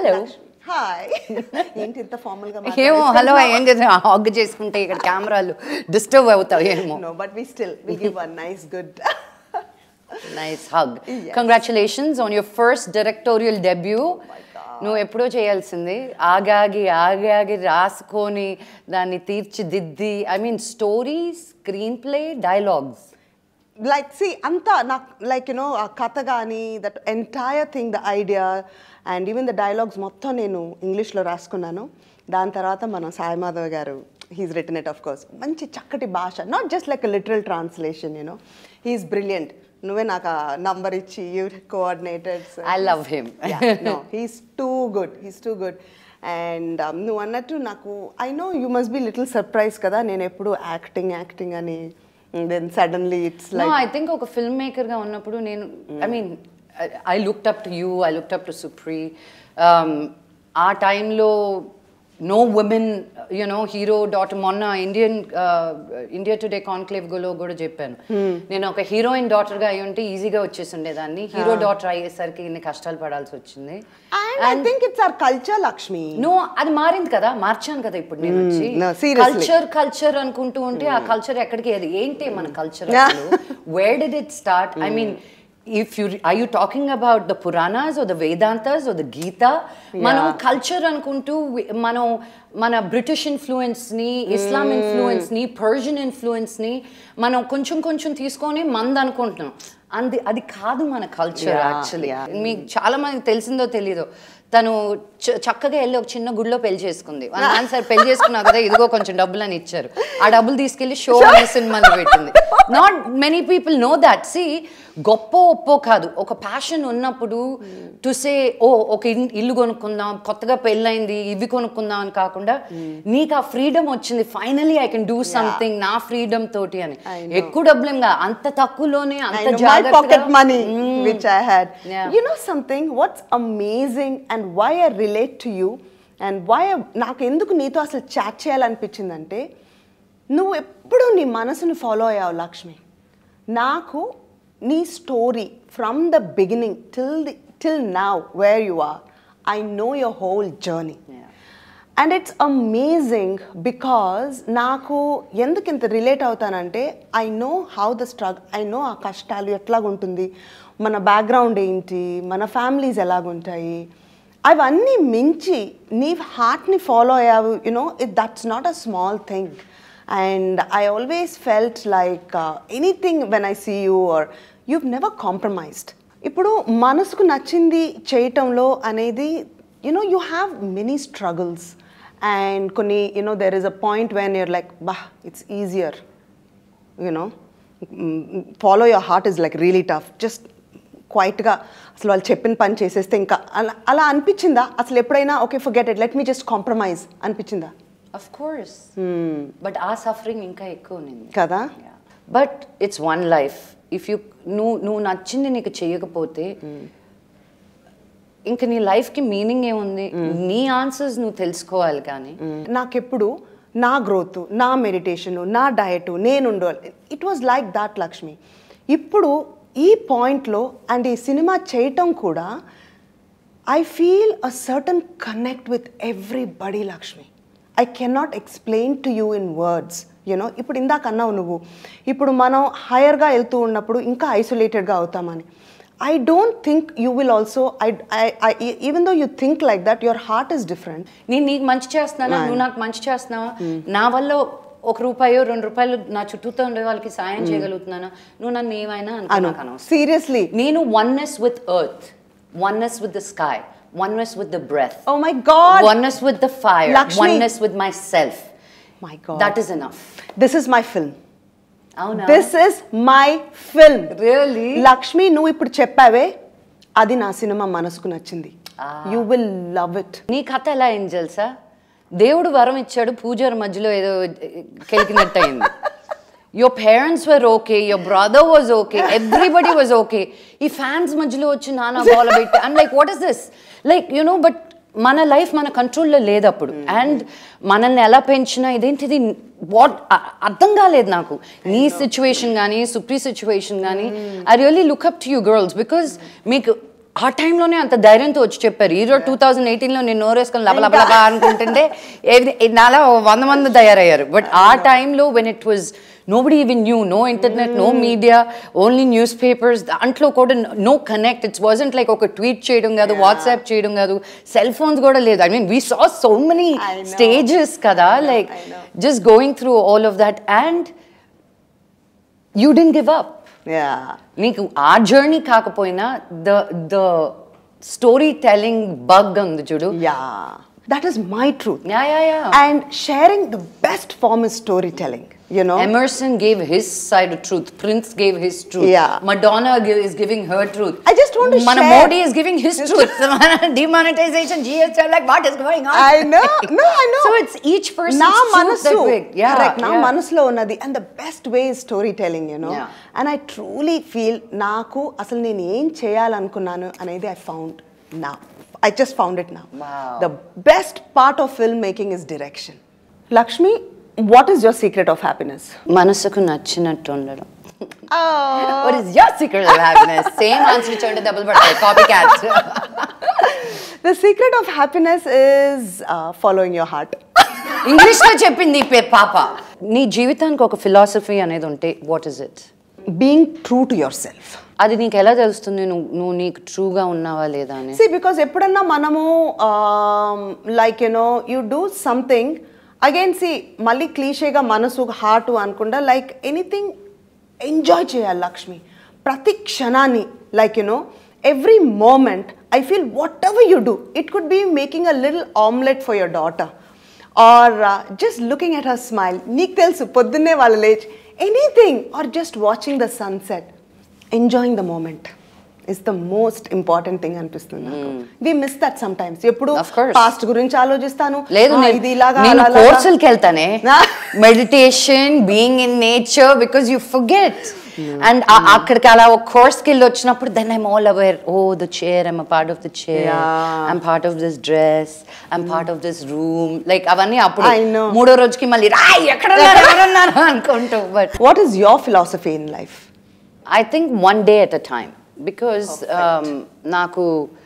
Hello hi ఏంటి ఇంత formal గా ఏమో హలో ఏం చేసా హాగ్ చేసుకుంటే ఇక్కడ కెమెరాలు డిస్టర్బ్ అవుతాయి ఏమో no but we still we give a nice good nice hug congratulations on your first directorial debut నువ్వు ఎప్పుడో చేయాల్సింది ఆగాగి ఆగాగి రాసుకొని దాన్ని తీర్చిదిద్ది I mean story screen play dialogues like see అంతా నాకు లైక్ యునో ఆ కథ కానీ that entire thing the idea and even the dialogues మొత్తం నేను ఇంగ్లీష్లో రాసుకున్నాను దాని తర్వాత మన Sai Madhav garu he's written it of course మంచి చక్కటి భాష not just like literal translation you know he's brilliant నువ్వే నాకు ఆ నంబర్ ఇచ్చి you coordinated I love him no he's too good he's too good and నువ్వు అన్నట్టు నాకు I know you must be little surprise కదా నేను ఎప్పుడు యాక్టింగ్ యాక్టింగ్ అని then suddenly it's no like I think ఒక ఫిల్మ్ మేకర్గా ఉన్నప్పుడు నేను I mean I looked up to you I looked up to Supri ఆ టైంలో no women you know hero that మొన్న ఇండియన్ ఇండియా టుడే కాన్క్లేవ్ గోలో కూడా చెప్పాను నేను ఒక హీరోయిన్ డాటర్గా అయి ఉంటే ఈజీగా వచ్చేసి ఉండేదాన్ని హీరో డాటర్ అయ్యేసరికి ఇన్ని కష్టాలు పడాల్సి వచ్చింది and I think it's our culture Lakshmi no అది మారింది కదా మార్చాను కదా ఇప్పుడు నేను వచ్చి no, seriously. కల్చర్ కల్చర్ అనుకుంటూ ఉంటే ఆ కల్చర్ ఎక్కడికి అది ఏంటి మన culture where did it start I mean if you I you talking about the Puranas the Vedantas the Gita మనం కల్చర్ అనుకుంటూ వి- మనం మన బ్రిటిష్ ఇన్ఫ్లుయెన్స్ ని ఇస్లాం ఇన్ఫ్లుయెన్స్ ని పర్షియన్ ఇన్ఫ్లుయెన్స్ ని మనం కొంచెం కొంచెం తీసుకొని మంది అనుకుంటున్నాం అంది అది కాదు మన కల్చర్ Yeah, యాక్చువల్లీ yeah. మీకు చాలా మందికి తెలిసిందో తెలీదో తను చ- చక్కగా వెళ్ళి ఒక చిన్న గుడిలో పెళ్లి చేసుకుంది వాళ్ళ నాన్న సార్ పెళ్లి చేసుకున్నావు కదా ఇదిగో కొంచెం డబ్బులు అని ఇచ్చారు ఆ డబ్బులు తీసుకెళ్లి షో అనే సినిమాని పెట్టింది not many people know that సి గొప్ప ఒప్పో కాదు ఒక ప్యాషన్ ఉన్నప్పుడు టు సే ఓ ఒక ఇన్- ఇల్లు కొనుక్కుందాం కొత్తగా పెళ్ళైంది ఇవి కొనుక్కుందాం అని కాకుండా నీకు ఆ ఫ్రీడమ్ వచ్చింది finally I can do something నా ఫ్రీడమ్ తోటి అని ఎక్కువ డబ్బులేం కాదు అంత తక్కువలోనే I అంత know, my జాగ్రత్తగా pocket money, which I had. Yeah. You know something? What's amazing and why I relate to you and why I, నాకు ఎందుకు నీతో అసలు చాట్ చేయాలనిపించిందంటే నువ్వు ఎప్పుడు నీ మనసుని ఫాలో అయ్యావు లక్ష్మి నాకు నీ story from the beginning till the till now where you are I know your whole journey and it's amazing because నాకు ఎందుకు ఇంత రిలేట్ అవుతానంటే I know how the struggle I know ఆ కష్టాలు ఎట్లాగుంటుంది మన బ్యాక్గ్రౌండ్ ఏంటి మన ఫ్యామిలీస్ ఎలాగుంటాయి అవన్నీ మించి నీ హార్ట్ని ఫాలో అయ్యావు you know it that's not a small thing and I always felt like anything when I see you are you never compromised ఇప్పుడు మనసుకు నచ్చింది చేయటంలో అనేది you know you have many struggles and కొన్ని you know there is a point when you're like బా it's easier you know follow your heart is like really tough just క్వైట్గా అసలు వాళ్ళు చెప్పిన పని చేసేస్తే ఇంకా అలా అలా అనిపించిందా అసలు ఎప్పుడైనా okay forget it let me just compromise అనిపించిందా అఫ్ కోర్స్ బట్ ఆ సఫరింగ్ ఇంకా ఎక్కువ ఉంది కదా but it's one life if you నువ్వు నువ్వు నచ్చింది నీకు చేయకపోతే ఇంక నీ లైఫ్కి మీనింగ్ ఏముంది నీ ఆన్సర్స్ నువ్వు తెలుసుకోవాలి కానీ నాకెప్పుడు నా గ్రోత్ నా మెడిటేషను నా డయటు నేను ఉండాలి it was like that Lakshmi ఇప్పుడు ఈ పాయింట్లో అండ్ ఈ సినిమా చేయటం కూడా I feel a certain connect with everybody Lakshmi I cannot explain to you in words you know ఇప్పుడు ఇందాక అన్నావు నువ్వు ఇప్పుడు మనం హయర్గా వెళ్తూ ఉన్నప్పుడు ఇంకా ఐసోలేటెడ్గా అవుతామని I don't think you will also I even though you think like that your heart is different నేను నీకు మంచి చేస్తున్నానా నువ్వు నాకు మంచి చేస్తున్నావా నా వల్ల ఒక రూపాయో రెండు రూపాయలు నా చుట్టూతో ఉండే వాళ్ళకి సాయం చేయగలుగుతున్నానా నువ్వు నన్ను ఏమైనా అనుకో, అను నాకు అనవసరం. సీరియస్లీ నేను oneness with earth oneness with the sky oneness with the breath oh my god oneness with the fire, Lakshmi. oneness with myself. My god That is enough. This is my film అవునా this is my film Really? Lakshmi నువ్వు ఇప్పుడు చెప్పావే అది నా cinema మనసుకు నచ్చింది you will love it నీ కథ ఎలా అయింది తెలుసా దేవుడు వరం ఇచ్చాడు పూజారి మధ్యలో ఏదో కెలికినట్టు అయింది your parents were okay your brother was okay everybody was okay ఈ ఫ్యాన్స్ మధ్యలో వచ్చి నానా గోల పెట్టి and like what is this like you know but మన లైఫ్ మన కంట్రోల్లో లేదు అప్పుడు అండ్ మనల్ని ఎలా పెంచినా ఇదేంటిది వాట్ అర్థం కాలేదు నాకు నీ సిచ్యువేషన్ కానీ సుప్రీ సిచ్యువేషన్ కానీ I really look up to you girls because మీకు ఆ టైంలోనే అంత ధైర్యంతో వచ్చి చెప్పారు ఈ రోజు టూ థౌజండ్ ఎయిటీన్లో నేను నోరేసుకొని లబలబలబా అనుకుంటుంటే ఏది నాలా ఓ వంద మంది తయారయ్యారు బట్ ఆ టైంలో when it was nobody even new no internet no media only newspapers దాంట్లో కూడా no connect it's wasn't like ఒక ట్వీట్ చేయడం కాదు వాట్సాప్ చేయడం కాదు సెల్ ఫోన్స్ కూడా లేదు I mean we saw so many I know. Stages కదా like I know. Just going through all of that and you didn't give up yeah నీకు ఆ జర్నీ కాకపోయినా the the story telling bug ఉంది చూడు yeah that is my truth yeah yeah yeah and sharing the best form is story telling you know Emerson gave his side of truth. Prince gave his truth. Yeah. Madonna gi- is giving her truth. I just want to Mana share- Modi is giving his truth. Demonetization, GST, I'm like, what is going on? I know, no, I know. So it's each person's నా truth మనసు that way. Yeah, correct, నా yeah. మనసులో ఉన్నది and the best way is story telling you know Yeah. And I truly feel నాకు అసలు నేను ఏం చేయాలనుకున్నాను అనేది ఐ ఫౌండ్ నా ఐ జస్ట్ ఫౌండ్ ఇట్ నా Wow. The best part of film making is direction Lakshmi what is your secret of happiness మనసుకు నచ్చినట్టు ఉండడం What is your secret of happiness? Same answer ఇచ్చి double పడతాయి copy cats the secret of happiness is following your heart English లో చెప్పింది ఈ pay- పాప నీ జీవితానికి ఒక ఫిలాసఫీ అనేది ఉంటే what is it being true to yourself అది నీకు ఎలా తెలుస్తుంది నువ్వు నువ్వు నీకు ట్రూగా ఉన్నావా లేదా అని సి బికాస్ ఎప్పుడన్నా మనము like you know you do something again see మళ్ళీ క్లీషేగా మనసు హార్ట్ అనుకుండా లైక్ ఎనీథింగ్ ఎంజాయ్ చేయాలి లక్ష్మి ప్రతి క్షణాన్ని like you know every moment I feel whatever you do it could be making a little omelette for your daughter or just looking at her smile నీకు తెలుసు పొద్దున్నే వాళ్ళు లేచి anything or just watching the sunset enjoying the moment is the most important thing అనిపిస్తుంది we miss that sometimes ఎప్పుడు Of course. Past గురించి ఆలోచిస్తాను లేదు "ఆ, నేను- ఇది ఇలాగా నేను అలా, అలాగా." కోర్సులకి వెళ్తానే meditation being in nature because you forget and అక్కడికి అలా ఒక కోర్స్కి వెళ్ళి వచ్చినప్పుడు then I'm all aware of the chair I'm part of the chair Yeah. I'm part of this dress I'm part of this room like అవన్నీ అప్పుడు I know. మూడో రోజుకి మళ్ళీ రాయ్ ఎక్కడ ఉన్నారు, ఎక్కడ ఉన్నారు అనుకుంటూ but what is your philosophy in life I think one day at a time because నాకు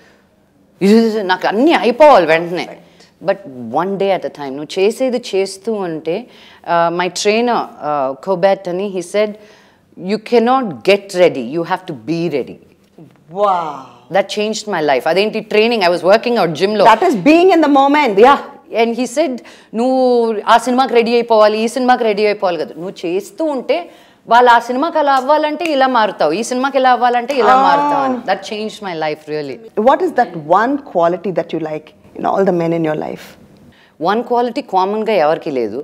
ఇది- నాకు అన్నీ అయిపోవాలి వెంటనే but one day at a time నువ్వు చేసేది చేస్తూ ఉంటే మై ట్రైనర్ కోబాట్ అని he said you cannot get ready you have to be ready వా దట్ చేంజ్ మై లైఫ్ అదేంటి training I was working out జిమ్లో that is being in the moment yeah and he said నువ్వు ఆ సినిమాకి ready అయిపోవాలి ఈ సినిమాకి ready అయిపోవాలి కదా నువ్వు చేస్తూ ఉంటే వాళ్ళు ఆ సినిమాకి అలా అవ్వాలంటే ఇలా మారుతావు ఈ సినిమాకి ఇలా అవ్వాలంటే ఇలా మారుతావు అని that change my life really what is that one quality that you like in all the men in your life one quality కామన్గా ఎవరికి లేదు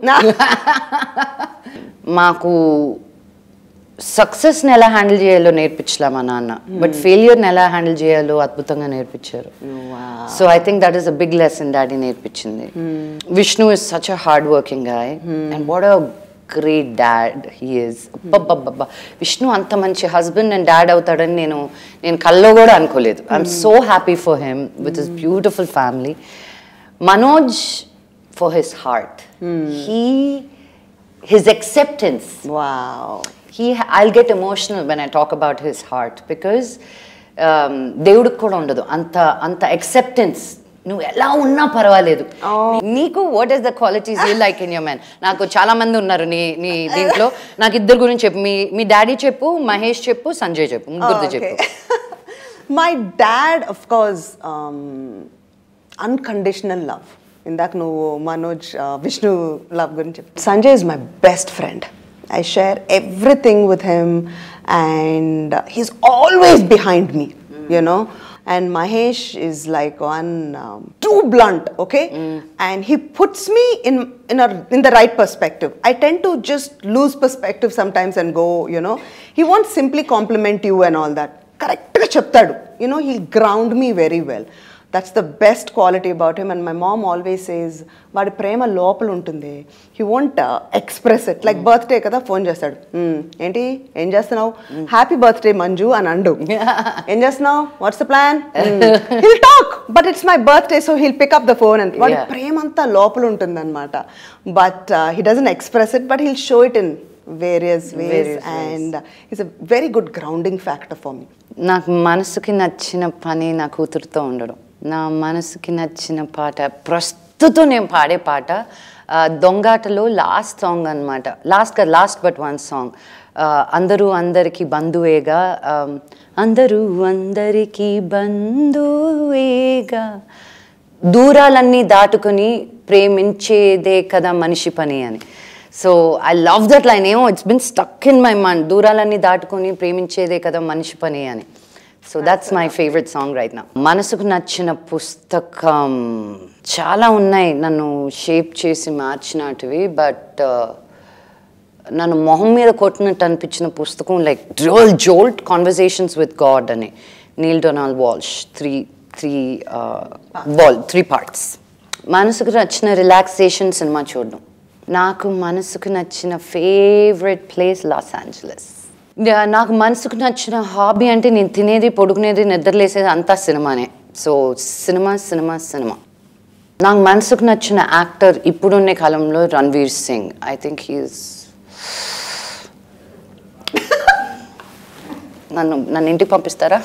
మాకు సక్సెస్ని ఎలా హ్యాండిల్ చేయాలో నేర్పించలే మా నాన్న బట్ ఫెయిలియర్ని ఎలా హ్యాండిల్ చేయాలో అద్భుతంగా నేర్పించారు so I think that is a big lesson daddy నేర్పించింది Vishnu is such a hard working guy and what a great dad he is అబ్బబ్బబ్బా విష్ణు అంత మంచి హస్బెండ్ అండ్ డాడ్ అవుతాడని నేను నేను కల్లో కూడా అనుకోలేదు I'm so happy for him with his beautiful family Manoj for his heart he his acceptance wow he i'll get emotional when i talk about his heart because um, దేవుడికి కూడా ఉండదు అంత అంత acceptance నువ్వు ఎలా ఉన్నా పర్వాలేదు నీకు what is the qualities you like in your man నాకు చాలా మంది ఉన్నారు నీ నీ దీంట్లో నాకు ఇద్దరు గురించి చెప్పు మీ మీ డాడీ చెప్పు మహేష్ చెప్పు సంజయ్ చెప్పు ముగ్గురిది చెప్పు my dad of course unconditional love ఇందాక నువ్వు మనోజ్ uh, విష్ణు లవ్ గురించి చెప్పు Sanjay is my best friend I share everything with him and he's always behind me you know and Mahesh is like one um, too blunt, okay? And he puts me in in a in the right perspective. I tend to just lose perspective sometimes and go, you know. He won't simply compliment you and all that. కరెక్ట్గా చెప్తాడు you know he ground me very well that's the best quality about him and my mom always says వాడి ప్రేమ లోపల ఉంటుంది he won't express it like birthday కదా phone చేస్తాడు "Hmm, ఏంటి ఏం చేస్తున్నావు హ్యాపీ బర్త్డే మంజు అని అండు ఏం చేస్తున్నావు what's the plan he'll talk but it's my birthday so he'll pick up the phone and వాడి Yeah. ప్రేమ అంతా లోపల ఉంటుంది అనమాట but he doesn't express it but he'll show it in various ways Various ways. And it's a very good grounding factor for me నాకు మనసుకి నచ్చిన పని నా కూతురుతో ఉండడం నా మనసుకి నచ్చిన పాట ప్రస్తుతం నేను పాడే పాట ఆ, దొంగాటలో లాస్ట్ సాంగ్ అనమాట last last but one song అందరూ అందరికీ బంధువేగా ఆ, అందరూ అందరికీ బంధువేగా దూరాలన్నీ దాటుకొని ప్రేమించేదే కదా మనిషి పని అని so I love that line ఏమో it's been stuck in my mind దూరాలన్నీ దాటుకొని ప్రేమించేదే కదా మనిషి పని అని so that's my favourite song right నా మనసుకు నచ్చిన పుస్తకం చాలా ఉన్నాయి నన్ను షేప్ చేసి మార్చినటివి బట్ నన్ను మొహం మీద కొట్టినట్టు అనిపించిన పుస్తకం లైక్ డ్రోల్ జోల్ట్ కాన్వర్జేషన్స్ విత్ గాడ్ అని Neale Donald Walsch three three వాల్ త్రీ పార్ట్స్ మనసుకు నచ్చిన రిలాక్సేషన్ సినిమా చూడడం నాకు మనసుకు నచ్చిన ఫేవరెట్ ప్లేస్ లాస్ ఏంజలస్ నాకు మనసుకు నచ్చిన హాబీ అంటే నేను తినేది పొడుకునేది నిద్రలేసేది అంతా సినిమానే సో సినిమా సినిమా సినిమా నాకు మనసుకు నచ్చిన యాక్టర్ ఇప్పుడున్న కాలంలో Ranveer Singh I think he's నన్ను నన్ను ఇంటికి పంపిస్తారా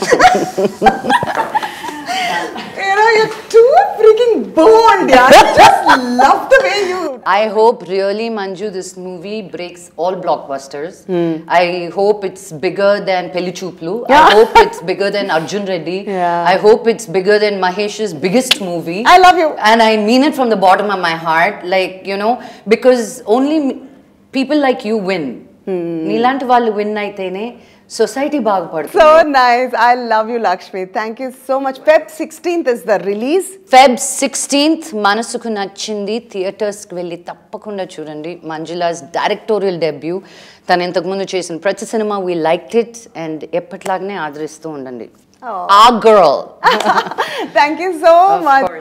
You know, you're too freaking bold, yeah. I just love the way you. I hope really Manju this movie breaks all blockbusters. I hope it's bigger than Pelli Chooplu. Yeah. I hope it's bigger than Arjun Reddy. Yeah. I hope it's bigger than Mahesh's biggest movie. I love you. And I mean it from the bottom of my heart. Like, you know, because only m- people like you win. నీలాంటి వాళ్ళు win అయితేనే society బాగుపడుతుంది So nice. I love you, Lakshmi. Thank you so much. Feb 16th is the release. Feb sixteenth మనసుకు నచ్చింది థియేటర్స్కి వెళ్ళి తప్పకుండా చూడండి మంజులాస్ డైరెక్టోరియల్ డెబ్యూ తను ఇంతకుముందు చేసిన ప్రతి సినిమా వీ లైక్ ఇట్ అండ్ ఎప్పట్లాగానే ఆదరిస్తూ ఉండండి ఆ girl Thank you so much.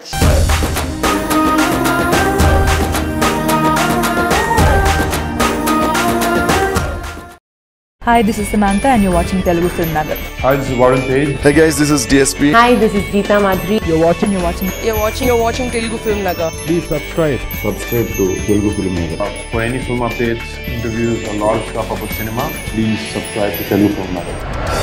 Hi, this is Samantha, and you're watching Telugu Film Nagar. Hi, this is Warren Page. Hey guys, this is DSP. Hi, this is Geeta Madhuri. You're watching, you're watching. You're watching, you're watching Telugu Film Nagar. Please subscribe. Subscribe to Telugu Film Nagar. Uh, for any film updates, interviews, a lot of stuff about cinema, please subscribe to Telugu Film Nagar.